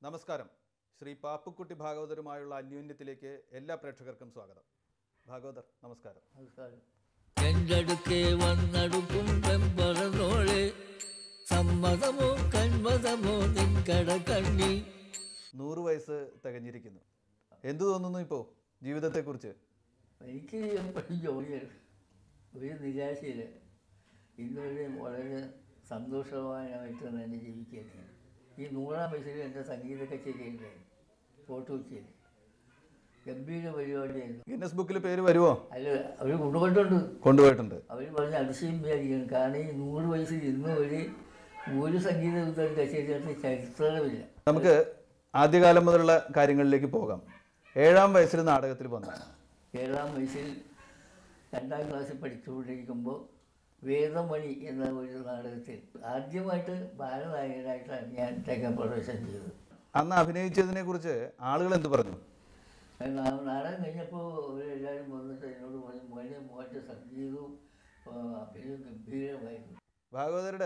നമസ്കാരം ശ്രീ പാപ്പുക്കുട്ടി ഭാഗവതരുമായുള്ള അന്യോന്യത്തിലേക്ക് എല്ലാ പ്രേക്ഷകർക്കും സ്വാഗതം ഭാഗവതർ നമസ്കാരം നമസ്കാരം കണ്ടടുക്കെ വന്നടുക്കും വെമ്പറന്നോളെ സമ്മതമോ കന്മതമോ നിൻകട കണ്ണിൽ നൂറ് വയസ്സ് തികഞ്ഞിരിക്കുന്നു എന്തു തോന്നുന്നു ഇപ്പോൾ ജീവിതത്തെക്കുറിച്ച് എനിക്ക് എപ്പോഴും ജോലിയാണ് ഒരു നിരാശയില്ല ഇന്നുവരെ വളരെ സന്തോഷവാനായിട്ട് തന്നെ ജീവിക്കുകയാണ് ഈ നൂറാം വയസ്സിൽ എൻ്റെ സംഗീത കച്ചേരി ഉണ്ടായിരുന്നു ഫോട്ടോ വെച്ചില്ല ഗംഭീര പരിപാടിയായിരുന്നു ഗിന്നസ് ബുക്കിൽ പേര് വരുമോ അല്ല അവർ കൊണ്ടുപോയിട്ടുണ്ട് കൊണ്ടുപോയിട്ടുണ്ട് അവർ പറഞ്ഞ അതിശയം വിചാരിക്കണം കാരണം ഈ നൂറ് വയസ്സിൽ ഇന്ന് വരെ ഒരു സംഗീത വിദ്വാൻ കച്ചേരി നടത്തിയ ചരിത്രമില്ല നമുക്ക് ആദ്യകാലം മുതലുള്ള കാര്യങ്ങളിലേക്ക് പോകാം ഏഴാം വയസ്സിൽ നാടകത്തിൽ വന്നു ഏഴാം വയസ്സിൽ രണ്ടാം ക്ലാസ്സിൽ പഠിച്ചുകൊണ്ടിരിക്കുമ്പോൾ വേദമണി എന്ന ഒരു നാടകത്തിൽ ആദ്യമായിട്ട് ബാലനായകനായിട്ടാണ് ഞാൻ രംഗപ്രവേശനം ചെയ്തത് അന്ന് അഭിനയിച്ചതിനെ കുറിച്ച് ആളുകൾ എന്ത് പറഞ്ഞു അത് നാ- നാടകം കഴിഞ്ഞപ്പോൾ അവരെല്ലാവരും വന്നിട്ട് എന്നോട് പറഞ്ഞു മോനെ മോൻ്റെ സംഗീതവും ആ, അഭിനയവും ഗംഭീരമായിരുന്നു ഭാഗവതരുടെ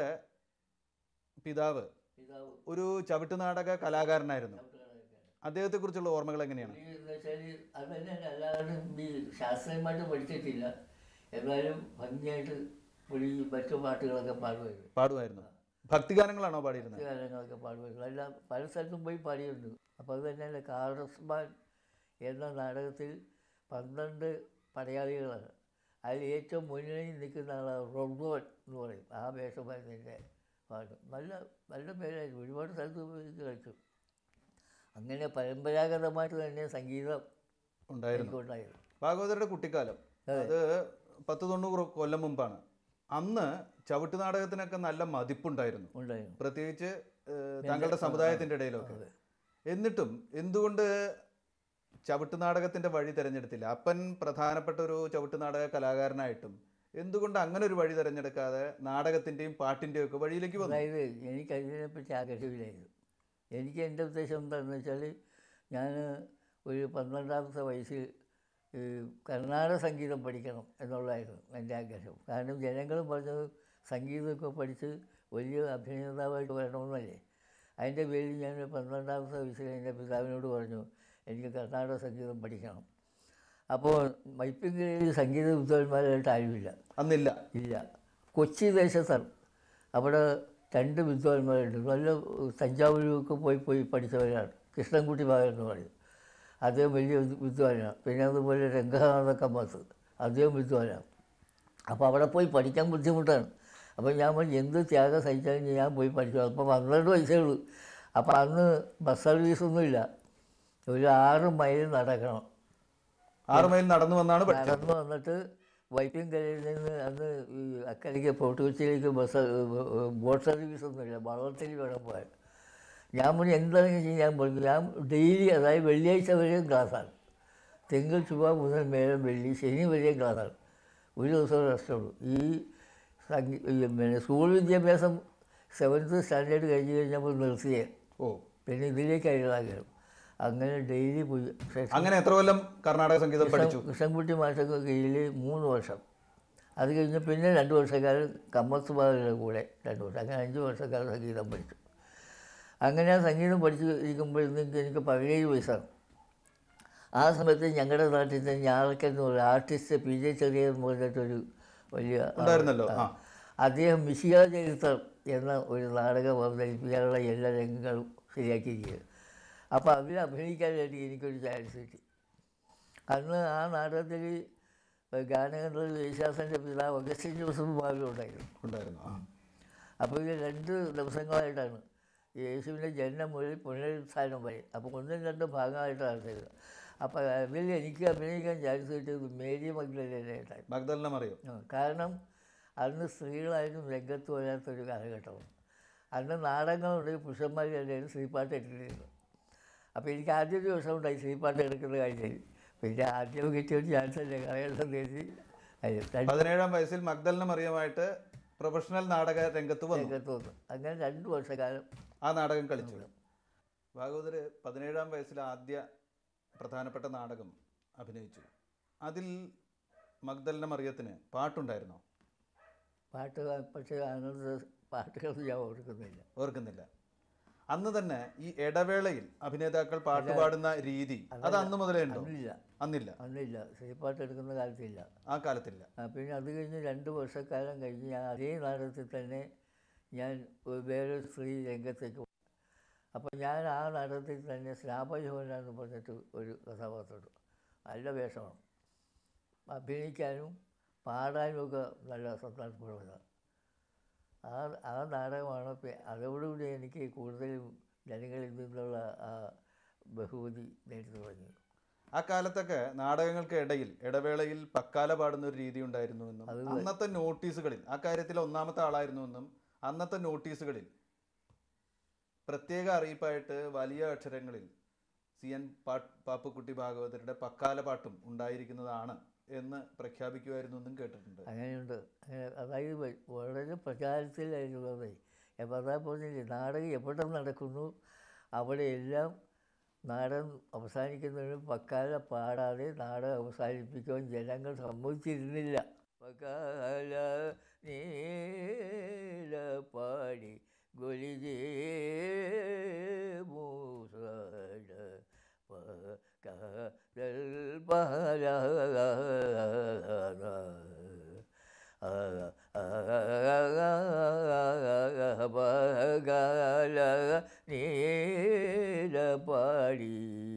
പിതാവ് പിതാവ് ഒരു ചവിട്ടുനാടക കലാകാരനായിരുന്നു ചവിട്ടുകളൊക്കെ അദ്ദേഹത്തെക്കുറിച്ചുള്ള ഓർമ്മകൾ എങ്ങനെയാണ് എന്ന് വെച്ചാൽ അത് തന്നെ അല്ലാതെ ഈ ശാസ്ത്രീയമായിട്ട് പഠിച്ചിട്ടില്ല എന്നാലും ഭംഗിയായിട്ട് പുള്ളി മറ്റു പാട്ടുകളൊക്കെ പാടുമായിരുന്നു പാടുമായിരുന്നു ഭക്തിഗാനങ്ങളാണോ പാടിയിരുന്നത് ഗാനങ്ങളൊക്കെ പാടുമായിരുന്നു എല്ലാം പല സ്ഥലത്തും പോയി പാടിയിട്ടുണ്ട് അപ്പോൾ അത് തന്നെയല്ല കാർഡസ്മാൻ എന്ന നാടകത്തിൽ പന്ത്രണ്ട് പടയാളികളാണ് അതിൽ ഏറ്റവും മുന്നിൽ നിൽക്കുന്ന ആളാണ് റൊഡോൻ എന്ന് പറയും ആ വേഷമായിരുന്നു എൻ്റെ പാട്ട് നല്ല നല്ല പേരായിരുന്നു ഒരുപാട് സ്ഥലത്ത് പോയി ഇത് കളിച്ചു അങ്ങനെ പരമ്പരാഗതമായിട്ട് തന്നെ സംഗീതം ഉണ്ടായിരുന്നു എനിക്കുണ്ടായിരുന്നു ഭാഗവതരുടെ കുട്ടിക്കാലം അത് പത്ത് തൊണ്ണൂറ് കൊല്ലം മുമ്പാണ് അന്ന് ചവിട്ട് നാടകത്തിനൊക്കെ നല്ല മതിപ്പുണ്ടായിരുന്നു ഉണ്ടായിരുന്നു പ്രത്യേകിച്ച് ഏഹ്, താങ്കളുടെ സമുദായത്തിന്റെ ഇടയിലൊക്കെ അതെ. എന്നിട്ടും എന്തുകൊണ്ട് ചവിട്ട് നാടകത്തിന്റെ വഴി തിരഞ്ഞെടുത്തില്ല അപ്പൻ പ്രധാനപ്പെട്ട ഒരു ചവിട്ട് നാടക കലാകാരനായിട്ടും എന്തുകൊണ്ട് അങ്ങനെ ഒരു വഴി തിരഞ്ഞെടുക്കാതെ നാടകത്തിന്റെയും പാട്ടിന്റെയും ഒക്കെ വഴിയിലേക്ക് വന്നു അതായത് എനിക്ക് അതിനെപ്പറ്റി ആകർഷമില്ലായിരുന്നു എനിക്ക് എൻ്റെ ഉദ്ദേശം എന്താണെന്ന് വെച്ചാൽ ഞാൻ ഒരു പന്ത്രണ്ടാമത്തെ വയസ്സിൽ ഈ കർണാടക സംഗീതം പഠിക്കണം എന്നുള്ളതായിരുന്നു എൻ്റെ ആഗ്രഹം കാരണം ജനങ്ങളും പറഞ്ഞത് സംഗീതമൊക്കെ പഠിച്ച് വലിയ അഭിനേതാവായിട്ട് വരണമെന്നല്ലേ അതിൻ്റെ പേരിൽ ഞാൻ ഒരു പന്ത്രണ്ടാമത്തെ വയസ്സിൽ എൻ്റെ പിതാവിനോട് പറഞ്ഞു എനിക്ക് കർണാടക സംഗീതം പഠിക്കണം അപ്പോൾ മൈപ്പിങ്കയിൽ സംഗീത വിദ്വാൻമാരായിട്ട് ആരുമില്ല അന്നില്ല ഇല്ല കൊച്ചി ദേശത്താണ് അവിടെ രണ്ട് വിദ്വാൻമാരുണ്ട് നല്ല തഞ്ചാവൂരൊക്കെ പോയി പോയി പഠിച്ചവരാണ് കൃഷ്ണൻകുട്ടി ഭാഗം എന്ന് പറയും അദ്ദേഹം വലിയ വിദ്- വിദ്വാനാണ് പിന്നെ അതുപോലെ രംഗനാഥ കമ്മാസ് അദ്ദേഹം വിദ്വാനാണ് അപ്പോൾ അവിടെ പോയി പഠിക്കാൻ ബുദ്ധിമുട്ടാണ് അപ്പോൾ ഞാൻ പറഞ്ഞു എന്ത് ത്യാഗം സഹിച്ചാലും ഞാൻ പോയി പഠിച്ചു അപ്പോൾ പന്ത്രണ്ട് വയസ്സേ ഉള്ളൂ അപ്പോൾ അന്ന് ബസ് സർവീസൊന്നുമില്ല ഒരു ആറ് മൈൽ നടക്കണം ആറ് മൈൽ നടന്നു വന്നാണ് പഠിച്ചത് നടന്നു വന്നിട്ട് വൈപ്പിൻകരയിൽ നിന്ന് അന്ന് ഈ അക്കരയ്ക്ക് ഫോർട്ട് കൊച്ചിയിലേക്ക് ബസ് ബോട്ട് സർവീസ് ഒന്നുമില്ല വള്ളത്തിൽ വേണം പോകാൻ ഞാൻ പറഞ്ഞു എന്താണെന്ന് വെച്ചാൽ ഞാൻ പറഞ്ഞു ഞാൻ ഡെയിലി അതായത് വെള്ളിയാഴ്ച വരെയും ക്ലാസ്സാണ് തിങ്കൾ ചൊവ്വ മുതൽ മേലം വെള്ളി ശനി വരെയും ക്ലാസ്സാണ് ഒരു ദിവസം റെസ്റ്റ് ഉള്ളൂ ഈ സംഗീ ഈ പിന്നെ സ്കൂൾ വിദ്യാഭ്യാസം സെവൻത്ത് സ്റ്റാൻഡേർഡ് കഴിഞ്ഞ് കഴിഞ്ഞപ്പോൾ നിർത്തിയേ ഓ പിന്നെ ഇതിലേക്ക് അയലാകണം അങ്ങനെ ഡെയിലി പോയി പക്ഷേ അങ്ങനെ എത്ര കൊല്ലം കർണാടക സംഗീതം പഠിച്ചു കൃഷ്ണൻകുട്ടി മാഷൊക്കെ കീഴിൽ മൂന്ന് വർഷം അത് കഴിഞ്ഞ് പിന്നെ രണ്ട് വർഷക്കാലം കമ്മത്ത് ബാബുടെ കൂടെ രണ്ട് വർഷം അങ്ങനെ അഞ്ച് വർഷക്കാലം സംഗീതം പഠിച്ചു അങ്ങനെ ആ സംഗീതം പഠിച്ച് ഇരിക്കുമ്പോഴത്തേക്ക് എനിക്ക് പതിനേഴ് വയസ്സാണ് ആ സമയത്ത് ഞങ്ങളുടെ നാട്ടിൽ തന്നെ ഞാറക്കൻ എന്ന് പറയുന്ന ആർട്ടിസ്റ്റ് പി ജെ ചെറിയ എന്ന് പറഞ്ഞിട്ടൊരു വലിയ ഉണ്ടായിരുന്നല്ലോ ആ അദ്ദേഹം മിശിക ചരിത്രം എന്ന ഒരു നാടകം അവതരിപ്പിക്കാനുള്ള എല്ലാ രംഗങ്ങളും ശരിയാക്കിയിരിക്കുന്നത് അപ്പോൾ അതിൽ അഭിനയിക്കാനായിട്ട് എനിക്കൊരു ചാൻസ് കിട്ടി അന്ന് ആ നാടകത്തിൽ ഗാനഗന്ധർവ് യേശാസൻ്റെ പിതാവ് അഗസ്റ്റിൻ ജോസഫ് ബാബു ഉണ്ടായിരുന്നു ഉണ്ടായിരുന്നു ആ അപ്പോൾ ഇത് രണ്ട് ദിവസങ്ങളായിട്ടാണ് യേശുവിൻ്റെ ജനനം മുതൽ പുനരുത്ഥാനം വരെ അപ്പോൾ ഒന്നും രണ്ടും ഭാഗമായിട്ടാണ് ചെയ്തത് അപ്പോൾ അതിൽ എനിക്ക് അഭിനയിക്കാൻ ചാൻസ് കിട്ടിയത് മേരി മഗ്ദലേനായിട്ടായിരുന്നു മഗ്ദലിനെ അറിയോ ആ, കാരണം അന്ന് സ്ത്രീകളായിരുന്നു രംഗത്ത് വരാത്തൊരു കാലഘട്ടമാണ് അന്ന് നാടകങ്ങളുണ്ടെങ്കിൽ പുരുഷന്മാർ തന്നെയാണ് സ്ത്രീപ്പാട്ട് എടുത്തിരുന്നത് അപ്പോൾ എനിക്ക് ആദ്യ ദിവസം ഉണ്ടായി സ്ത്രീപ്പാട്ട് എടുക്കുന്ന കാര്യത്തിൽ പിന്നെ ആദ്യം കിട്ടിയ ഒരു ചാൻസ് അല്ലേ കളയണമെന്ന് കരുതി അതിൽ രണ്ട് പതിനേഴാം വയസ്സിൽ മഗ്ദലിനെ മറിയമായിട്ട് പ്രൊഫഷണൽ നാടക രംഗത്ത് വന്നു രംഗത്ത് വന്നു അങ്ങനെ രണ്ട് വർഷക്കാലം ആ നാടകം കളിച്ചു ഭാഗവതര് പതിനേഴാം വയസ്സിൽ ആദ്യ പ്രധാനപ്പെട്ട നാടകം അഭിനയിച്ചു അതിൽ മഗ്ദലിനെ മറിയത്തിന് പാട്ടുണ്ടായിരുന്നോ പാട്ട് പക്ഷേ അന്നത്തെ പാട്ടുകൾ ഞാൻ ഓർക്കുന്നില്ല ഓർക്കുന്നില്ല അന്ന് തന്നെ ഈ ഇടവേളയിൽ അഭിനേതാക്കൾ പാട്ട് പാടുന്ന രീതി അത് അന്ന് മുതലേ ഉണ്ടോ അന്നില്ല അന്നില്ല അന്നില്ല ശ്രീപ്പാട്ട് എടുക്കുന്ന കാലത്തില്ല ആ കാലത്തില്ല ആ, പിന്നെ അത് കഴിഞ്ഞ് രണ്ട് വർഷക്കാലം കഴിഞ്ഞ് ഞാൻ അതേ നാടകത്തിൽ തന്നെ ഞാൻ ഒരു വേറെ സ്ത്രീ രംഗത്തേക്ക് പോയി. അപ്പോൾ ഞാൻ ആ നാടകത്തിൽ തന്നെ സ്നാപയോഹന എന്ന് പറഞ്ഞിട്ട് ഒരു കഥാപാത്രം നല്ല വേഷമാണ് അഭിനയിക്കാനും പാടാനും ഒക്കെ നല്ല സന്ദർഭമുള്ളതാണ് ആ ആ നാടകമാണ് പി- അതോടുകൂടി എനിക്ക് കൂടുതലും ജനങ്ങളിൽ നിന്നുള്ള ആ ബഹുമതി നേടി തുടങ്ങി ആ കാലത്തൊക്കെ നാടകങ്ങൾക്ക് ഇടയിൽ ഇടവേളയിൽ പക്കാല പാടുന്ന ഒരു രീതി ഉണ്ടായിരുന്നുവെന്നും അത് അന്നത്തെ നോട്ടീസുകളിൽ ആ കാര്യത്തിൽ ഒന്നാമത്തെ ആളായിരുന്നുവെന്നും അന്നത്തെ നോട്ടീസുകളിൽ പ്രത്യേക അറിയിപ്പായിട്ട് വലിയ അക്ഷരങ്ങളിൽ സി എൻ പാട്ട് പാപ്പുക്കുട്ടി ഭാഗവതരുടെ പക്കാല പാട്ടും ഉണ്ടായിരിക്കുന്നതാണ് എന്ന് പ്രഖ്യാപിക്കുമായിരുന്നു എന്നും കേട്ടിട്ടുണ്ട് അങ്ങനെയുണ്ട് അങ്ങനെ അതായത് വ- വളരെ പ്രചാരത്തിലായിരുന്നത് അപ്പോൾ അതാ പറഞ്ഞില്ലേ നാടകം എവിടെ നടക്കുന്നു അവിടെയെല്ലാം നാടകം അവസാനിക്കുന്നതിന് പക്കാല പാടാതെ നാടകം അവസാനിപ്പിക്കുവാൻ ജനങ്ങൾ സമ്മതിച്ചിരുന്നില്ല പക്കാല നീല പാടി ഗൊലിജേ മൂസട പകൽ പാല പകല നീല പാടി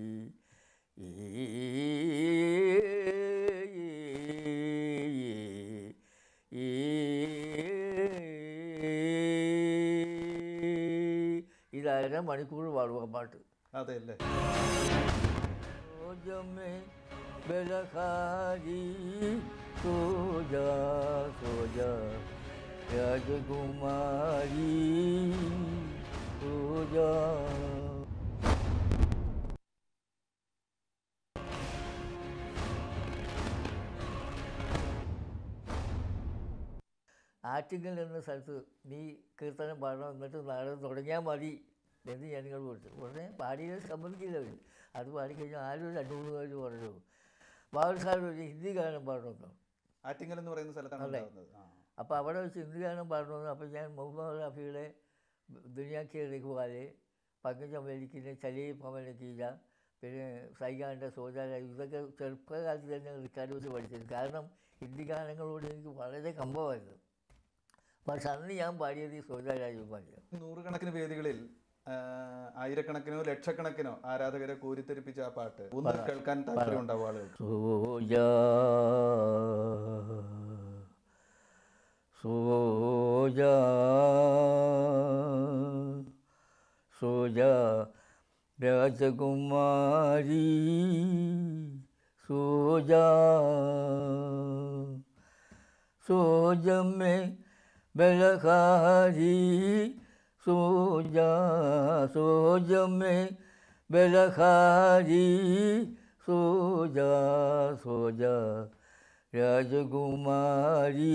ഇതായിരുന്നു മണിക്കൂർ പാടുക പാട്ട് അതെ അല്ലേ रोज में बेलखारी सो जा सो जा राजकुमारी सो जा ആറ്റിങ്ങൽ എന്ന സ്ഥലത്ത് നീ കീർത്തനം പാടണം എന്നിട്ട് നാടകം തുടങ്ങിയാൽ മതി എന്ന് ജനങ്ങൾ കൊടുത്തു ഉടനെ പാടിയത് സമ്മതിക്കില്ല അവർ അത് പാടിക്കഴിഞ്ഞാൽ ആരും രണ്ട് മൂന്ന് പേര് പറഞ്ഞു ബാബു സാർ ഒരു ഹിന്ദി ഗാനം പാടണമെന്നു ആറ്റിങ്ങൽ എന്ന് പറയുന്ന സ്ഥലത്താണ് അതെ. ഉണ്ടാകുന്നത് ആ. അപ്പോൾ അവിടെ വെച്ച് ഹിന്ദി ഗാനം പാടണമെന്ന് അപ്പോൾ ഞാൻ മുഹമ്മദ് റാഫിയുടെ ദുനിയാക്കി രഘുവാലെ പങ്കജ മേലിക്കിൻ്റെ ചലി പവന കീഴ പിന്നെ സൈഗാൻ്റെ സോജാര ഇതൊക്കെ ചെറുപ്പകാലത്ത് തന്നെ റെക്കോർഡ് വെച്ച് പഠിച്ചത് കാരണം ഹിന്ദി ഗാനങ്ങളോട് എനിക്ക് വളരെ കമ്പമായിരുന്നു പക്ഷെ അന്ന് ഞാൻ പാടിയത് ഈ സോജാരാജകുമാരിയാണ് നൂറുകണക്കിന് വേദികളിൽ ആ, ആയിരക്കണക്കിനോ ലക്ഷക്കണക്കിനോ ആരാധകരെ കോരിത്തെരിപ്പിച്ച ആ പാട്ട് ഒന്ന് കേൾക്കാൻ താല്പര്യം ഉണ്ടാവും ആളുകൾക്ക് സോജാ സോജാ സോജാ രാജകുമാരി സോജാ സോജമേ ബലഹാരി സോജാ സോജമേ ബലഹാരി സോജാ സോജാ രാജകുമാരി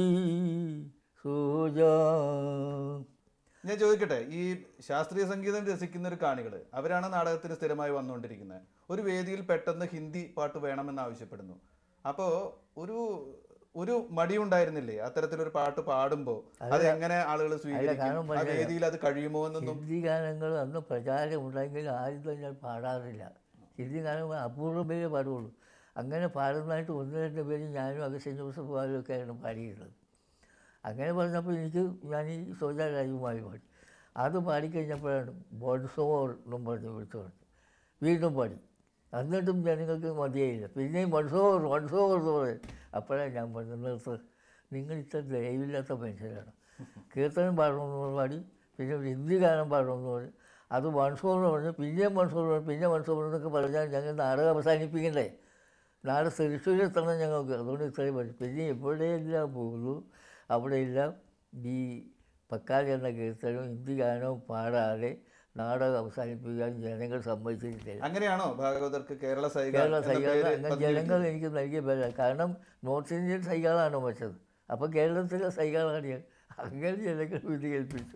സോജാ ഞാൻ ചോദിക്കട്ടെ ഈ ശാസ്ത്രീയ സംഗീതം രസിക്കുന്ന ഒരു കാണികൾ അവരാണ് നാടകത്തിന് സ്ഥിരമായി വന്നുകൊണ്ടിരിക്കുന്നത് ഒരു വേദിയിൽ പെട്ടെന്ന് ഹിന്ദി പാട്ട് വേണമെന്ന് ആവശ്യപ്പെടുന്നു അപ്പോൾ ഒരു ഒരു മടി ഉണ്ടായിരുന്നില്ലേ അത്തരത്തിലൊരു പാട്ട് പാടുമ്പോൾ അത് എങ്ങനെ ആളുകൾ കാരണം സ്വീകരിക്കും ആ പറഞ്ഞുതരാം. വേദിയിൽ അത് കഴിയുമോ എന്നൊന്നും ഹിന്ദി ഗാനങ്ങൾ അന്ന് പ്രചാരമുണ്ടെങ്കിൽ ആരും തന്നെ പാടാറില്ല ഹിന്ദി ഗാനങ്ങൾ അപൂർവം പേരെ പാടുള്ളൂ അങ്ങനെ പാടുന്നതായിട്ട് ഒന്ന് രണ്ട് പേര് ഞാനും അഗസ്റ്റിൻ ജോസഫ് പോലും ഒക്കെയാണ് പാടിയിരുന്നത് അങ്ങനെ പറഞ്ഞപ്പോൾ എനിക്ക് ഞാൻ ഈ സോജാ രാജകുമാരി പാടി അത് പാടിക്കഴിഞ്ഞപ്പോഴാണ് ബോൺസോർ എന്നും പറഞ്ഞ് വിളിച്ചു പറഞ്ഞു വീണ്ടും പാടി എന്നിട്ടും ജനങ്ങൾക്ക് മതിയായില്ല പിന്നെയും വൺസോർ വൺസോർ എന്ന് പറയും അപ്പോഴാണ് ഞാൻ പറഞ്ഞു നിർത്ത് നിങ്ങൾ ഇത്ര ദയവില്ലാത്ത മനുഷ്യരാണ് കീർത്തനം പാടണമെന്ന് പാടി പിന്നെ ഒരു ഹിന്ദി ഗാനം പാടണമെന്ന് പറഞ്ഞു അത് വൺസോർ എന്ന് പറഞ്ഞു പിന്നെയും വൺസോർ പറഞ്ഞു പിന്നെ വൺസോർ എന്നൊക്കെ പറഞ്ഞാൽ ഞങ്ങൾ നാടകം അവസാനിപ്പിക്കണ്ടേ നാളെ തൃശ്ശൂരെത്തണം ഞങ്ങൾക്ക് അതുകൊണ്ട് ഇത്രയും പറഞ്ഞു പിന്നെ എവിടെയെല്ലാം പോകുന്നു അവിടെയെല്ലാം ഈ പക്കാല എന്ന കീർത്തനവും ഹിന്ദി ഗാനവും പാടാതെ നാടകം അവസാനിപ്പിക്കാൻ ജനങ്ങൾ സമ്മതിച്ചിട്ടില്ല അങ്ങനെയാണോ ഭാഗവതർക്ക് കേരള സൈഗ കേരള എന്ന സൈകാൾ പേര് അങ്ങനെ പതിഞ്ഞിരിക്കുന്നത്? ജനങ്ങൾ എനിക്ക് നൽകിയ പേര കാരണം നോർത്ത് ഇന്ത്യൻ സൈകാളാണ് വെച്ചത് അപ്പോൾ കേരളത്തിലെ സൈകാളാണ് ഞാൻ അങ്ങനെ ജനങ്ങൾ വിധി കൽപ്പിച്ചു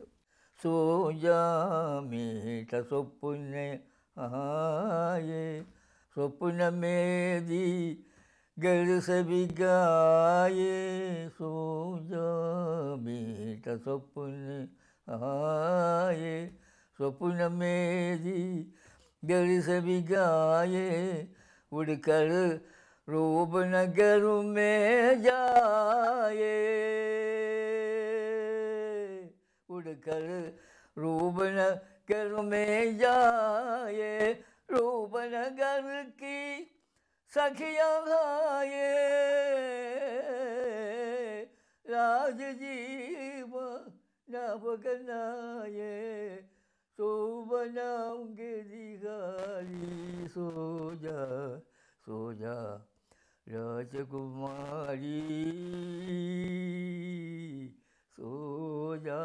സോജാമീട്ട സ്വപ്പുന്നെ ആയേ സ്വപ്നമേതി ഗരുസവികായേ സോജാമീട്ട സ്വപ്പുന്നെ ആയേ स्वप्न मेरी गली सभी गाए उड़कर रूप नगर में जाए उड़कर रूप नगर में जाए रूप नगर की सखियाँ खाए राजजीव नवगनाए सो बनाऊंगे दिगारी सो जा सो जा राजकुमारी सो जा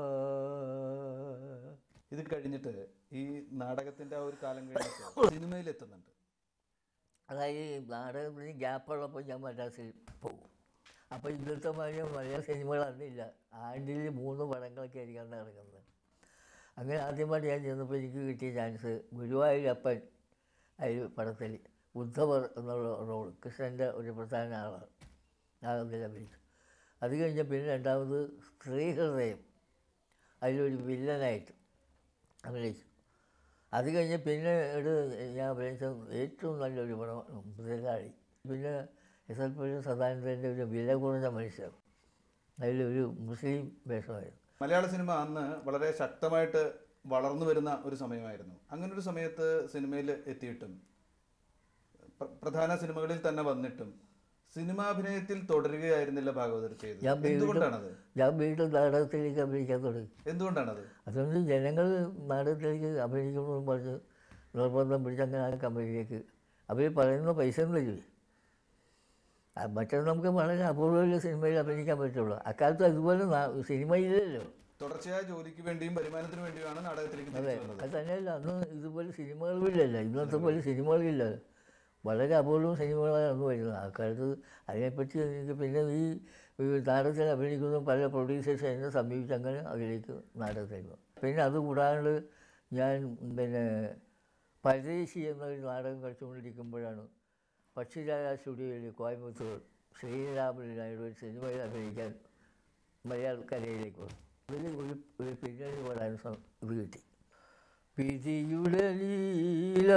ഇത് കഴിഞ്ഞിട്ട് ഈ നാടകത്തിന്റെ ആ ഒരു കാലം കഴിഞ്ഞിട്ട് സിനിമയിൽ എത്തുന്നുണ്ട് അതായത് നാടകത്തിന് ഗ്യാപ്പുള്ളപ്പോൾ ഞാൻ മദ്രാസിൽ പോകും അപ്പോൾ ഇന്നത്തെ മാതിരി മലയാള സിനിമകൾ അന്നില്ല ആണ്ടിൽ മൂന്ന് പടങ്ങളൊക്കെ ആയിരിക്കും നടക്കുന്നത് അങ്ങനെ ആദ്യമായിട്ട് ഞാൻ ചെന്നപ്പോൾ എനിക്ക് കിട്ടിയ ചാൻസ് ഗുരുവായൂരപ്പൻ അതിൽ പടത്തിൽ ഉദ്ധവർ എന്നുള്ള റോൾ കൃഷ്ണൻ്റെ ഒരു പ്രധാന ആളാണ് നാഗത്തിൽ അഭിനയിച്ചു അത് കഴിഞ്ഞ് പിന്നെ രണ്ടാമത് സ്ത്രീഹൃദയം അതിലൊരു വില്ലനായിട്ട് അഭിനയിച്ചു അത് കഴിഞ്ഞ് പിന്നെ ഒരു ഞാൻ അഭിനയിച്ച ഏറ്റവും നല്ലൊരു പടമാണ് മുതലാളി പിന്നെ എസ് എൽ പി സദാനന്ദൻ്റെ ഒരു വില കുറഞ്ഞ മനുഷ്യർ അതിലൊരു മുസ്ലിം വേഷമായിരുന്നു മലയാള സിനിമ അന്ന് വളരെ ശക്തമായിട്ട് വളർന്നു വരുന്ന ഒരു സമയമായിരുന്നു അങ്ങനെ ഒരു സമയത്ത് സിനിമയിൽ എത്തിയിട്ടും പ്ര- പ്രധാന സിനിമകളിൽ തന്നെ വന്നിട്ടും സിനിമാഭിനയത്തിൽ തുടരുകയായിരുന്നില്ല ഭാഗവതർ ചെയ്തത് ഞാൻ വീണ്ടും എന്തുകൊണ്ടാണത് ഞാൻ വീണ്ടും നാടകത്തിലേക്ക് അഭിനയിക്കാൻ തുടങ്ങി എന്തുകൊണ്ടാണത് അതുകൊണ്ട് ജനങ്ങൾ നാടകത്തിലേക്ക് അഭിനയിക്കണമെന്ന് പറഞ്ഞ് നിർബന്ധം പിടിച്ച് അങ്ങനെ ആ കമ്പനിയിലേക്ക് അവർ പറയുന്ന പൈസ ഒന്നും തരില്ലേ ആ മറ്റത് നമുക്ക് വളരെ അപൂർവമുള്ള സിനിമയിൽ അഭിനയിക്കാൻ പറ്റുള്ളൂ അക്കാലത്ത് അതുപോലെ നാ- സിനിമയില്ലല്ലോ തുടർച്ചയായ ജോലിക്ക് വേണ്ടിയും വരുമാനത്തിന് വേണ്ടിയുമാണ് നാടകത്തിലേക്ക് അതെ തിരിച്ചു വന്നത് അത് തന്നെയല്ല അന്ന് ഇതുപോലെ സിനിമകളില്ലല്ലോ ഇന്നത്തെ പോലെ സിനിമകളില്ല വളരെ അപൂർവം സിനിമകളാണ് അന്ന് വരുന്നത് ആ കാലത്ത് അതിനെപ്പറ്റി എനിക്ക് പിന്നെ ഈ ഈ നാടകത്തിൽ അഭിനയിക്കുന്ന പല പ്രൊഡ്യൂസേഴ്സ് എന്നെ സമീപിച്ച് അങ്ങനെ അതിലേക്ക് നാടകത്തിൽ വന്നു. പിന്നെ അത് കൂടാണ്ട് ഞാൻ പിന്നെ പരദേശി എന്നൊരു നാടകം കളിച്ചുകൊണ്ടിരിക്കുമ്പോഴാണ് പക്ഷിരാജ സ്റ്റുഡിയോയിൽ കോയമ്പത്തൂർ ശ്രീരാമൻ നായിഡു ഒരു സിനിമയിൽ അഭിനയിക്കാൻ മലയാളക്കരയിലേക്ക് വന്നു അതിൽ ഒരു ഒരു പിന്നണി പാടാൻ സം- ഇത് കിട്ടി വിധിയുടെ ലീല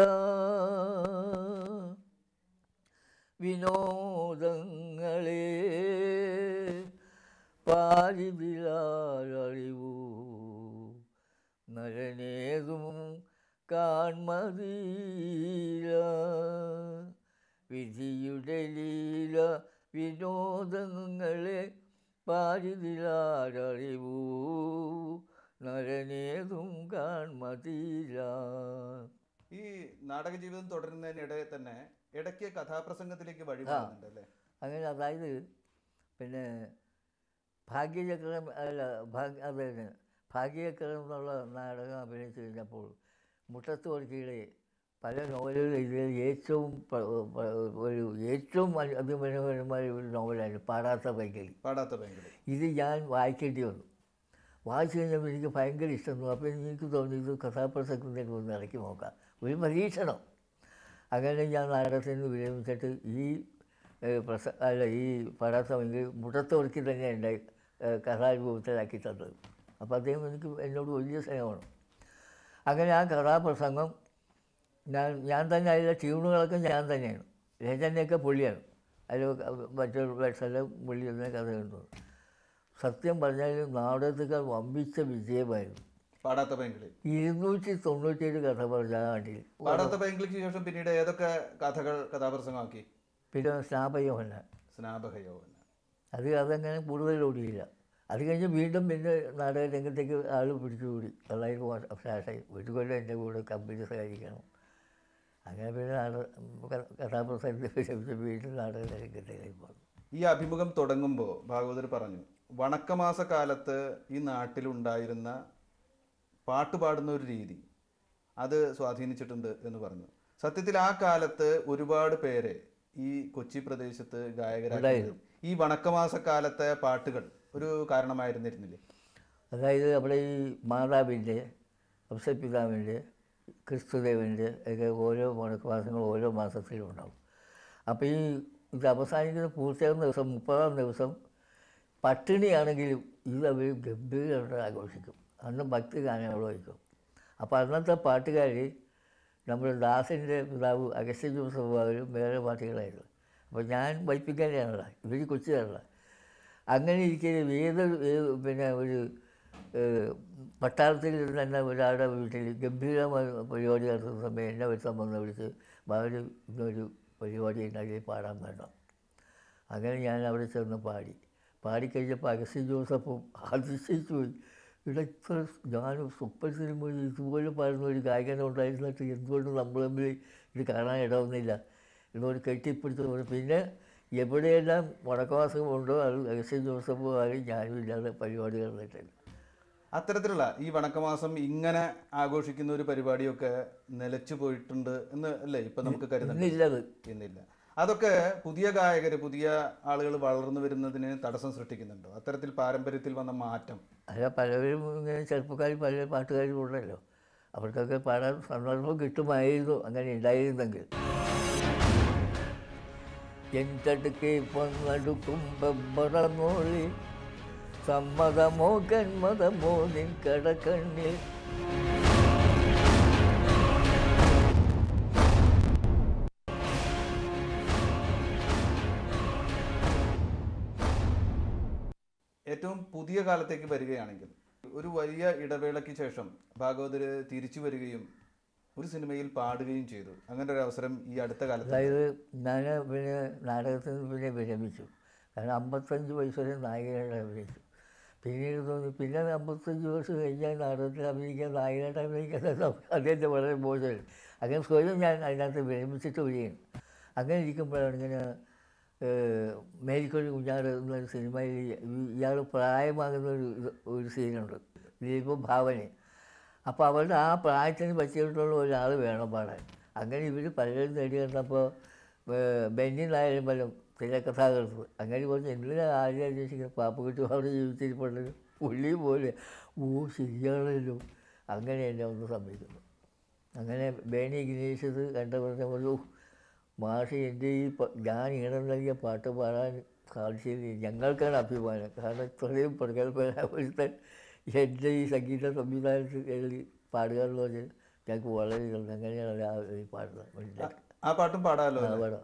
വിനോദങ്ങളെ പാരിതിലാളിവൂ നരനേതും കാൺമതീല വിധിയുടെ ലീല വിനോദങ്ങളെ പാരിതിലാളിവൂ നരനേതും കാൺമതീല ഈ നാടക ജീവിതം തുടരുന്നതിനിടെ തന്നെ ഇടയ്ക്ക് കഥാപ്രസംഗത്തിലേക്ക് വഴിമാറുന്നുണ്ട് അല്ലേ അങ്ങനെ അതായത് പിന്നെ ഭാഗ്യചക്രം അല്ല ഭാഗ്യ അത് തന്നെ ഭാഗ്യചക്രം എന്നുള്ള നാടകം അഭിനയിച്ചു കഴിഞ്ഞപ്പോൾ മുട്ടത്ത് വർക്കിയുടെ പല നോവലുകൾ ഇതിൽ ഏറ്റവും പ- പ- ഒരു ഏറ്റവും അതി- അതിമനോഹരമായ ഒരു നോവലായിരുന്നു പാടാത്ത പൈക്കലി പാടാത്ത ബാങ്കിൽ ഇത് ഞാൻ വായിക്കേണ്ടി വന്നു വായിച്ചു കഴിഞ്ഞപ്പോൾ എനിക്ക് ഭയങ്കര ഇഷ്ടം തോന്നി അപ്പോൾ എനിക്ക് തോന്നി ഇത് കഥാപ്രസംഗത്തിലേക്ക് ഒന്ന് ഇറക്കി നോക്കാം ഒരു പരീക്ഷണം അങ്ങനെ ഞാൻ നാടകത്തിൽ നിന്ന് വിരമിച്ചിട്ട് ഈ ഏഹ്, പ്രസ അല്ല ഈ പടാത്തമെങ്കിൽ മുടത്തോർക്ക് തന്നെ ഉണ്ടായി കഥാരൂപത്തിലാക്കി തന്നത് അപ്പോൾ അദ്ദേഹം എനിക്ക് എന്നോട് വലിയ സ്നേഹമാണ് അങ്ങനെ ആ കഥാപ്രസംഗം ഞാൻ ഞാൻ തന്നെ അതിലെ ട്യൂണുകളൊക്കെ ഞാൻ തന്നെയാണ് രചനയൊക്കെ പുള്ളിയാണ് അതിൽ മറ്റൊരു വേഷമെല്ലാം പുള്ളി തന്നെ കഥ കണ്ടത് സത്യം പറഞ്ഞാൽ നാടകത്തേക്കാൾ വമ്പിച്ച വിജയമായിരുന്നു പാടാത്ത ബാങ്കിൽ ഇരുന്നൂറ്റി തൊണ്ണൂറ്റേഴ് കഥ പറഞ്ഞ ആ ആണ്ടിൽ പാടാത്ത ബാങ്കിലേക്ക് ശേഷം പിന്നീട് ഏതൊക്കെ കഥകൾ കഥാപ്രസംഗമാക്കി പിന്നെ സ്നാപയോഹന സ്നാപകയോവന അത് അതങ്ങനെ കൂടുതൽ ഓടിയില്ല അത് കഴിഞ്ഞ് വീണ്ടും പിന്നെ നാടക രംഗത്തേക്ക് ആൾ പിടിച്ചുകൂടി തൊള്ളായിരം ശേഷം ഒരു കൊല്ലം എൻ്റെ കൂടെ കമ്പനി സഹകരിക്കണം അങ്ങനെ പിന്നെ നാടക കഥാപ്രസംഗത്തിൽ വിരമിച്ച് വീണ്ടും നാടക രംഗത്തേക്ക് പോകുന്നു ഈ അഭിമുഖം തുടങ്ങുമ്പോൾ ഭാഗവതർ പറഞ്ഞു വണക്കമാസ കാലത്ത് ഈ നാട്ടിലുണ്ടായിരുന്ന പാട്ട് പാടുന്ന ഒരു രീതി അത് സ്വാധീനിച്ചിട്ടുണ്ട് എന്ന് പറഞ്ഞു സത്യത്തിൽ ആ കാലത്ത് ഒരുപാട് പേരെ ഈ കൊച്ചി പ്രദേശത്ത് ഗായകരായി ഈ വണക്കമാസ കാലത്തെ പാട്ടുകൾ ഒരു കാരണമായിരുന്നിരുന്നില്ലേ അതായത് നമ്മുടെ ഈ മാതാവിൻ്റെ വംശപിതാവിൻ്റെ ക്രിസ്തുദേവൻ്റെ ഒക്കെ ഓരോ മുടക്കമാസങ്ങൾ ഓരോ മാസത്തിലും ഉണ്ടാവും അപ്പോൾ ഈ ഇത് അവസാനിക്കുന്ന പൂർത്തിയാകുന്ന ദിവസം മുപ്പതാം ദിവസം പട്ടിണിയാണെങ്കിലും ഇത് അവർ ഗംഭീരമായിട്ട് ആഘോഷിക്കും അന്ന് ഭക്തി ഗാനങ്ങൾ വയ്ക്കും അപ്പോൾ അന്നത്തെ പാട്ടുകാർ നമ്മുടെ ദാസിൻ്റെ പിതാവ് അഗസ്ത്യ ജോസഫ് അവരും വേറെ പാട്ടുകളായിരുന്നു അപ്പോൾ ഞാൻ വൈപ്പിക്കാനാണല്ലോ ഇവർ കൊച്ചുകാരല്ല അങ്ങനെ ഇരിക്കുന്ന ഏത് ഏത് പിന്നെ ഒരു ഏഹ്, പട്ടാളത്തിൽ തന്നെ ഒരാളുടെ വീട്ടിൽ ഗംഭീരമായ പരിപാടി നടത്തുന്ന സമയം എന്നെ വരുത്താൻ വന്ന് വിളിച്ച് അവർ ഇന്നൊരു പരിപാടി ഉണ്ടാക്കി പാടാൻ വേണം അങ്ങനെ ഞാൻ അവിടെ ചെന്ന് പാടി പാടിക്കഴിഞ്ഞപ്പോൾ അഗസ്ത്യ ജോസഫും അതിശയിച്ചു പോയി ഇവിടെ ഇത്ര ഞാനും സൂപ്പർ സിനിമ ഇതുപോലെ പാടുന്ന ഒരു ഗായകനെ ഉണ്ടായിരുന്നിട്ട് എന്തുകൊണ്ട് നമ്മൾ തമ്മിൽ ഇത് കാണാൻ ഇടവന്നില്ല എന്നോട് കെട്ടിപ്പിടിച്ച് പറഞ്ഞു പിന്നെ എവിടെയെല്ലാം മുടക്കവാസമുണ്ടോ അത് അഗസ്ത്യ ജോസഫും ആരും ഞാനും ഇല്ലാതെ പരിപാടി നടന്നിട്ടില്ല അത്തരത്തിലുള്ള ഈ വണക്കമാസം ഇങ്ങനെ ആഘോഷിക്കുന്ന ഒരു പരിപാടിയൊക്കെ നിലച്ചു പോയിട്ടുണ്ട് എന്ന് അല്ലേ ഇപ്പൊ നമുക്ക് കരുതുന്നുണ്ട് ഇന്നില്ലത് ഇന്നില്ല അതൊക്കെ പുതിയ ഗായകർ പുതിയ ആളുകൾ വളർന്നു വരുന്നതിന് തടസ്സം സൃഷ്ടിക്കുന്നുണ്ടോ അത്തരത്തിൽ പാരമ്പര്യത്തിൽ വന്ന മാറ്റം അല്ല പലവരും ഇങ്ങനെ ചെറുപ്പക്കാർ പല പാട്ടുകാരും ഉണ്ടല്ലോ അവർക്കൊക്കെ പാടാൻ സന്ദർഭം കിട്ടുമായിരുന്നു അങ്ങനെ ഉണ്ടായിരുന്നെങ്കിൽ എന്തടുക്കെ പൊന്നടുക്കും ബെമ്പറന്നോളി സമ്മതമോ കന്മതമോ നിൻ കടക്കണ്ണിൽ ഏറ്റവും പുതിയ കാലത്തേക്ക് വരികയാണെങ്കിൽ ഒരു വലിയ ഇടവേളയ്ക്ക് ശേഷം ഭാഗവതര് തിരിച്ചു വരികയും ഒരു സിനിമയിൽ പാടുകയും ചെയ്തു അങ്ങനെ ഒരു അവസരം ഈ അടുത്ത കാലത്ത് അതായത് ഞാൻ പിന്നെ നാടകത്തിൽ നിന്ന് പിന്നെ വിരമിച്ചു കാരണം അമ്പത്തഞ്ച് വയസ്സ് വരെ നായകനായിട്ട് അഭിനയിച്ചു പിന്നീട് തോന്നി പിന്നെ അമ്പത്തഞ്ച് വയസ്സ് കഴിഞ്ഞാൽ നാടകത്തിൽ അഭിനയിക്കാൻ നായകനായിട്ട് അഭിനയിക്കാൻ അദ്ദേഹത്തെ വളരെ മോശമായി അങ്ങനെ സ്വയം ഞാൻ അതിനകത്ത് വിരമിച്ചിട്ട് വരികയാണ് അങ്ങനെ ഇരിക്കുമ്പോഴാണ് ഇങ്ങനെ ഏഹ്, മേരിക്കൊരു കുഞ്ഞാട് എന്നൊരു സിനിമയിൽ ഇയാൾ പ്രായമാകുന്ന ഒരു ഇത് ഒരു സീനുണ്ട് ദിലീപ് ഭാവന അപ്പോൾ അവരുടെ ആ പ്രായത്തിന് പറ്റിയിട്ടുള്ള ഒരാൾ വേണം പാടാൻ അങ്ങനെ ഇവർ പലരും നേടി കണ്ടപ്പോൾ ബെന്നി നായരും പലരും തിരക്കഥാകൃത്ത് അങ്ങനെ കുറച്ച് എന്തിനാ ആരും അന്വേഷിക്കുന്നത് പാപ്പുകുട്ടി അവിടെ ജീവിച്ചിരിപ്പുള്ളത് പുള്ളി പോലെ ഓ ശരിയാണല്ലോ അങ്ങനെ എന്നെ ഒന്ന് സംഭവിക്കുന്നു അങ്ങനെ ബേണി ഗിരീഷത് കണ്ടപ്പോൾ പറഞ്ഞു മാഷ് എൻ്റെ ഈ പ- ഞാൻ ഈണം നൽകിയ പാട്ട് പാടാൻ സാധിച്ചത് ഞങ്ങൾക്കാണ് അഭിമാനം കാരണം ഇത്രയും പ്രഗത്ഭനായ ഒരുത്തൻ എൻ്റെ ഈ സംഗീത സംവിധാനത്തിൽ എഴുതി പാടുക എന്ന് പറഞ്ഞാൽ ഞങ്ങൾക്ക് വളരെ ഇതുണ്ട് അങ്ങനെയാണ് ആ ഈ പാടുന്നത് മനസ്സിലാക്കി ആ പാട്ടും പാടാമല്ലോ അല്ലേ? പാടാം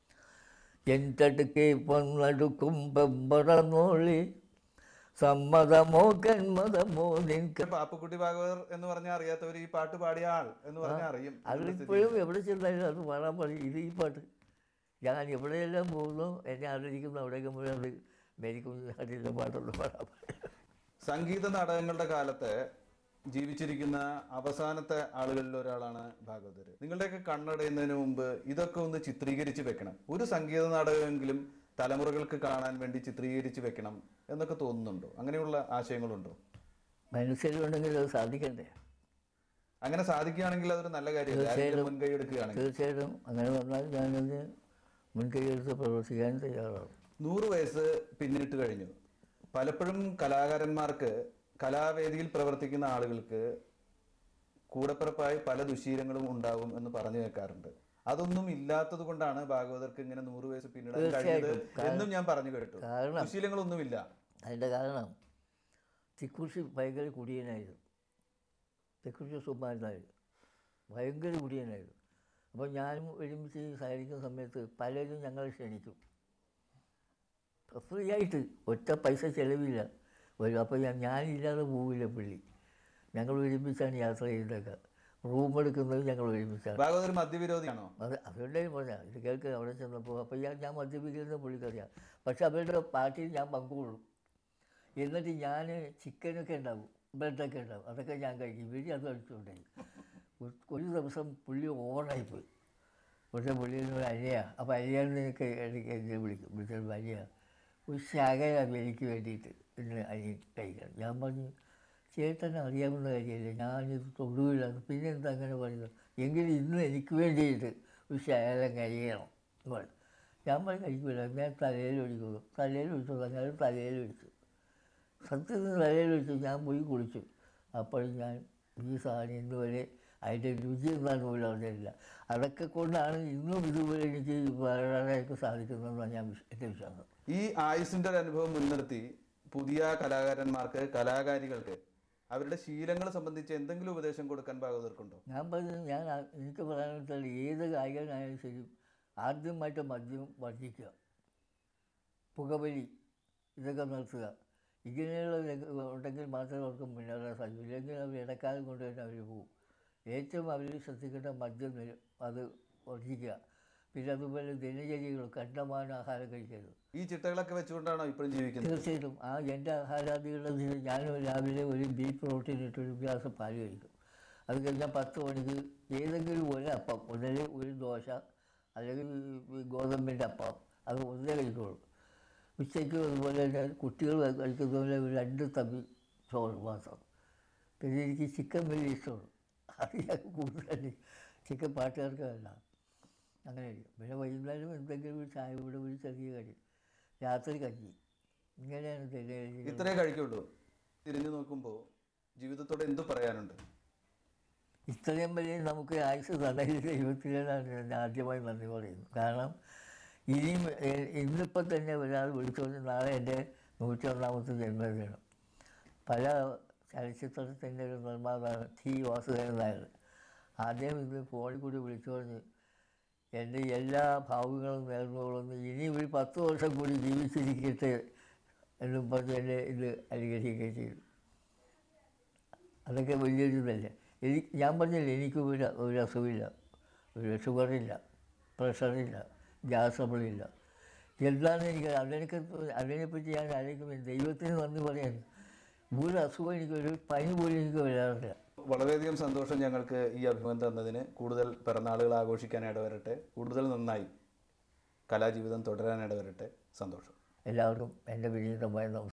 എന്തടുക്കെ പൊന്നടുക്കും പെമ്പറന്നോളി സമ്മതമോ കന്മതമോ നിൻക്ക് പാപ്പക്കുട്ടി ഭാഗവതർ എന്ന് പറഞ്ഞാൽ അറിയാത്തവർ ഈ പാട്ട് പാടിയ ആൾ എന്ന് പറഞ്ഞാൽ അറിയും അതിലിപ്പോഴും എവിടെ ചെന്നാലും അത് പാടാൻ പറയും ഇത് ഈ പാട്ട് ഞാൻ എവിടെയെല്ലാം പോകുന്നു എന്നെ ആദരിക്കുന്നു അവിടെയൊക്കെ പോയി അത് മേരിക്കും നാട്ടിലെ പാട്ടൊന്ന് പാടാൻ പറയും സംഗീത നാടകങ്ങളുടെ കാലത്ത് ജീവിച്ചിരിക്കുന്ന അവസാനത്തെ ആളുകളിൽ ഒരാളാണ് ഭാഗവതര് നിങ്ങളുടെയൊക്കെ കണ്ണടയുന്നതിന് മുമ്പ് ഇതൊക്കെ ഒന്ന് ചിത്രീകരിച്ച് വെക്കണം ഒരു സംഗീത നാടകമെങ്കിലും തലമുറകൾക്ക് കാണാൻ വേണ്ടി ചിത്രീകരിച്ച് വെക്കണം എന്നൊക്കെ തോന്നുന്നുണ്ടോ അങ്ങനെയുള്ള ആശയങ്ങളുണ്ടോ മനസ്സിലുണ്ടെങ്കിൽ അത് സാധിക്കണ്ടേ അങ്ങനെ സാധിക്കുകയാണെങ്കിൽ അതൊരു നല്ല കാര്യമല്ല ആരെങ്കിലും മുൻകൈ എടുക്കുകയാണെങ്കിൽ തീർച്ചയായിട്ടും അങ്ങനെ വന്നാൽ ഞാനത് മുൻകൈയെടുത്ത് പ്രവർത്തിക്കാൻ തയ്യാറാണ് നൂറ് വയസ്സ് പിന്നിട്ട് കഴിഞ്ഞു പലപ്പോഴും കലാകാരന്മാർക്ക് കലാവേദിയിൽ പ്രവർത്തിക്കുന്ന ആളുകൾക്ക് കൂടപ്പിറപ്പായി പല ദുശീലങ്ങളും ഉണ്ടാവും എന്ന് പറഞ്ഞു കേൾക്കാറുണ്ട് അതൊന്നും ഇല്ലാത്തത് കൊണ്ടാണ് ഭാഗവതർക്ക് ഇങ്ങനെ നൂറ് വയസ്സ് പിന്നിടാൻ കഴിഞ്ഞത് തീർച്ചയായിട്ടും. എന്നും ഞാൻ പറഞ്ഞു കേട്ടു കാരണം ദുശീലങ്ങളൊന്നുമില്ല അതിൻ്റെ കാരണം തിക്കുറിശി ഭയങ്കര കുടിയനായിരുന്നു തിക്കുറിശി സുമാരനായിരുന്നു ഭയങ്കര കുടിയനായിരുന്നു അപ്പോൾ ഞാനും ഒരുമിച്ച് സഹകരിക്കുന്ന സമയത്ത് പലരും ഞങ്ങളെ ക്ഷണിക്കും ഫ്രീ ആയിട്ട് ഒറ്റ പൈസ ചിലവില്ല വരും അപ്പോൾ ഞാൻ ഞാനില്ലാതെ പോവില്ല പുള്ളി ഞങ്ങൾ ഒരുമിച്ചാണ് യാത്ര ചെയ്യുന്നതൊക്കെ റൂം എടുക്കുന്നത് ഞങ്ങൾ ഒരുമിച്ചാണ് ഭാഗവതർ മദ്യവിരോധിയാണോ അത് അവരുടെ പറഞ്ഞാൽ ഇത് കേൾക്ക് അവിടെ ചെന്നപ്പോൾ അപ്പോൾ ഞാൻ ഞാൻ മദ്യപിക്കുന്ന പുള്ളിക്കറിയാം പക്ഷെ അവരുടെ പാർട്ടിയിൽ ഞാൻ പങ്കുകൊള്ളും എന്നിട്ട് ഞാൻ ചിക്കനൊക്കെ ഉണ്ടാവും ബ്രെഡൊക്കെ ഉണ്ടാവും അതൊക്കെ ഞാൻ കഴിക്കും ഇവര് അത് അടിച്ചുകൊണ്ടായി ഒരു ദിവസം പുള്ളി ഓവറായിപ്പോയി പക്ഷേ പുള്ളി എന്നോട് അരിയാ അപ്പോൾ അരിയാന്ന് എനിക്ക് എനിക്ക് എന്നെ വിളിക്കും വിളിച്ചത് അരിയ ഒരു ശകലം എനിക്ക് വേണ്ടിയിട്ട് ഇന്ന് അരി കഴിക്കണം ഞാൻ പറഞ്ഞു ചേട്ടൻ അറിയാവുന്ന കാര്യമല്ലേ ഞാനിത് തൊടുവില്ല പിന്നെ എന്താ അങ്ങനെ പറയുന്നത് എങ്കിലും ഇന്ന് എനിക്ക് വേണ്ടിയിട്ട് ഒരു ശകലം കഴിയണം എന്ന് പറഞ്ഞു ഞാൻ പറഞ്ഞു കഴിക്കില്ല ഞാൻ തലയിൽ ഒഴിക്കുള്ളൂ തലയിൽ ഒഴിച്ചു ഞാൻ തലയിൽ ഒഴിച്ചു സത്യത്തിൽ തലയിൽ ഒഴിച്ചു ഞാൻ പോയി കുളിച്ചു അപ്പോൾ ഞാൻ ഈ സാധനം ഇന്ന് വരെ അതിൻ്റെ രുചി എന്താണെന്ന് പോലും അറിഞ്ഞില്ല അതൊക്കെ കൊണ്ടാണ് ഇന്നും ഇതുവരെ എനിക്ക് വളരാനായിട്ട് സാധിക്കുന്നതെന്നാണ് ഞാൻ വിശ്വ- എൻ്റെ വിശ്വാസം ഈ ആയുസിന്റെ ഒരു അനുഭവം മുൻനിർത്തി പുതിയ കലാകാരന്മാർക്ക് കലാകാരികൾക്ക് അവരുടെ ശീലങ്ങൾ സംബന്ധിച്ച് എന്തെങ്കിലും ഉപദേശം കൊടുക്കാൻ ഭാഗവതർക്കുണ്ടോ ഞാൻ പറഞ്ഞത് ഞാൻ ആ- എനിക്ക് പറയാമെന്ന് വെച്ചാൽ ഏത് കായികനായാലും ശരി ആദ്യമായിട്ട് മദ്യം വർജിക്കുക പുകവലി ഇതൊക്കെ നിർത്തുക ഇങ്ങനെയുള്ള രംഗ- ഉണ്ടെങ്കിൽ മാത്രമേ അവർക്ക് മുന്നേറാൻ സാധിക്കൂ ഇല്ലെങ്കിൽ അവർ ഇടക്കാലം കൊണ്ട് തന്നെ അവർ പോകും ഏറ്റവും അവർ ശ്രദ്ധിക്കേണ്ട മദ്യം നിര- അത് വർജിക്കുക പിന്നെ അതുപോലെ ദിനചര്യകൾ കണ്ടമാനം ആഹാരം കഴിക്കരുത് ഈ ചിട്ടകളൊക്കെ വെച്ചുകൊണ്ടാണോ ഇപ്പോഴും ജീവിക്കുന്നത് തീർച്ചയായിട്ടും ആ എൻ്റെ ആഹാരാദികളുടെ ഇതിൽ ഞാൻ രാവിലെ ഒരു ബീഫ് പ്രോട്ടീൻ ഇട്ട് ഒരു ഗ്ലാസ് പാല് കഴിക്കും അത് കഴിഞ്ഞാൽ പത്ത് മണിക്ക് ഏതെങ്കിലും ഒരു അപ്പം ഒന്നിൽ ഒരു ദോശ അല്ലെങ്കിൽ ഈ ഗോതമ്പിൻ്റെ അപ്പം അത് ഒന്നേ കഴിക്കുള്ളൂ ഉച്ചയ്ക്ക് അതുപോലെ തന്നെ കുട്ടികൾ കഴിക്കുന്ന പോലെ ഒരു രണ്ട് തവി ചോറ് മാത്രം പിന്നെ എനിക്ക് ചിക്കൻ വലിയ ഇഷ്ടമാണ് അത് ഞാൻ കൂടുതൽ ചിക്കൻ പാട്ടുകാർക്ക് വേണ്ട അങ്ങനെ കഴിക്കും പിന്നെ വൈകുന്നേരം എന്തെങ്കിലും ഒരു ചായ കൂടെ ഒരു ചെറിയ കടി രാത്രി കഞ്ഞി ഇങ്ങനെയാണ് ദിനചര്യകൾ. ഇത്രേ കഴിക്കുള്ളൂ തിരിഞ്ഞു നോക്കുമ്പോൾ ജീവിതത്തോട് എന്തു പറയാനുണ്ട് ഇത്രയും വലിയ നമുക്ക് ആയുസ് തടയിൽ ദൈവത്തിനാണ് ഞാൻ ആദ്യമായി നന്ദി പറയുന്നത് കാരണം ഇനിയും എ- ഇന്നിപ്പം തന്നെ ഒരാൾ വിളിച്ചുകൊണ്ട് നാളെ എൻ്റെ നൂറ്റൊന്നാമത്തെ ജന്മദിനം പല ചലച്ചിത്രത്തിൻ്റെ ഒരു നിർമ്മാതാവാണ് ടി വാസുദേവൻ നായർ ആദ്യം ഇന്ന് ഫോണിൽ കൂടി വിളിച്ചുകൊണ്ട് എൻ്റെ എല്ലാ ഭാവുകളും നേർന്നുകൊള്ളുന്നു ഇനി ഒരു പത്ത് വർഷം കൂടി ജീവിച്ചിരിക്കട്ടെ എന്നും പറഞ്ഞ് എന്നെ ഇത് അനുഗ്രഹിക്കുകയും ചെയ്തു അതൊക്കെ വലിയൊരു ഇതല്ലേ എനിക്ക് ഞാൻ പറഞ്ഞില്ലേ എനിക്ക് ഒരു ഒരു അസുഖമില്ല ഒരു ഷുഗറില്ല പ്രഷറില്ല ഗ്യാസ് ട്രബിളില്ല എന്താണ് എനിക്ക് അതിനൊക്കെ അതിനെപ്പറ്റി ഞാൻ ആലോചിക്കുമ്പോൾ ദൈവത്തിന് നന്ദി പറയാൻ ഒരു അസുഖം എനിക്ക് ഒരു പനി പോലും എനിക്ക് വരാറില്ല വളരെയധികം സന്തോഷം ഞങ്ങൾക്ക് ഈ അഭിമുഖം തന്നതിന് കൂടുതൽ പിറന്നാളുകൾ ആഘോഷിക്കാൻ ഇടവരട്ടെ കൂടുതൽ നന്നായി കലാജീവിതം തുടരാൻ ഇടവരട്ടെ സന്തോഷം എല്ലാവർക്കും എൻ്റെ വിനീതമായ നമസ്കാരം